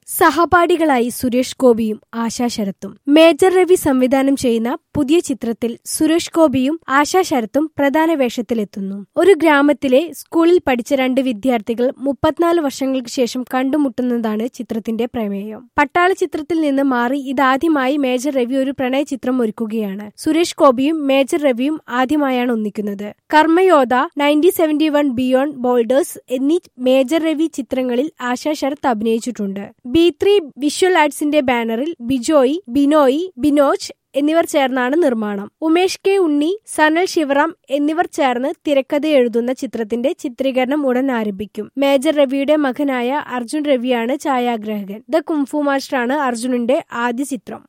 സഹപാഠികളായി സുരേഷ് ഗോപിയും ആശാ ശരത്തും മേജർ രവി സംവിധാനം ചെയ്യുന്ന പുതിയ ചിത്രത്തിൽ സുരേഷ് ഗോപിയും ആശാ ശരത്തും പ്രധാന വേഷത്തിലെത്തുന്നു ഒരു ഗ്രാമത്തിലെ സ്കൂളിൽ പഠിച്ച രണ്ട് വിദ്യാർത്ഥികൾ മുപ്പത്തിനാല് വർഷങ്ങൾക്ക് ശേഷം കണ്ടുമുട്ടുന്നതാണ് ചിത്രത്തിന്റെ പ്രമേയം പട്ടാള ചിത്രത്തിൽ നിന്ന് മാറി ഇതാദ്യമായി മേജർ രവി ഒരു പ്രണയ ചിത്രം ഒരുക്കുകയാണ് സുരേഷ് ഗോപിയും മേജർ രവിയും ആദ്യമായാണ് ഒന്നിക്കുന്നത് Karmayodha nineteen seventy one beyond borders എന്നീ മേജർ രവി ചിത്രങ്ങളിൽ ആശാ ശരത്ത് അഭിനയിച്ചിട്ടുണ്ട് ബി ത്രീ വിഷ്വൽ ആർട്സിന്റെ ബാനറിൽ ബിജോയ് ബിനോയ് ബിനോജ് എന്നിവർ ചേർന്നാണ് നിർമ്മാണം ഉമേഷ് കെ ഉണ്ണി സനൽ ശിവറാം എന്നിവർ ചേർന്ന് തിരക്കഥ എഴുതുന്ന ചിത്രത്തിന്റെ ചിത്രീകരണം ഉടൻ ആരംഭിക്കും മേജർ രവിയുടെ മകനായ അർജുൻ രവിയാണ് ഛായാഗ്രാഹകൻ ദ കുംഫു മാസ്റ്ററാണ് അർജുനന്റെ ആദ്യ ചിത്രം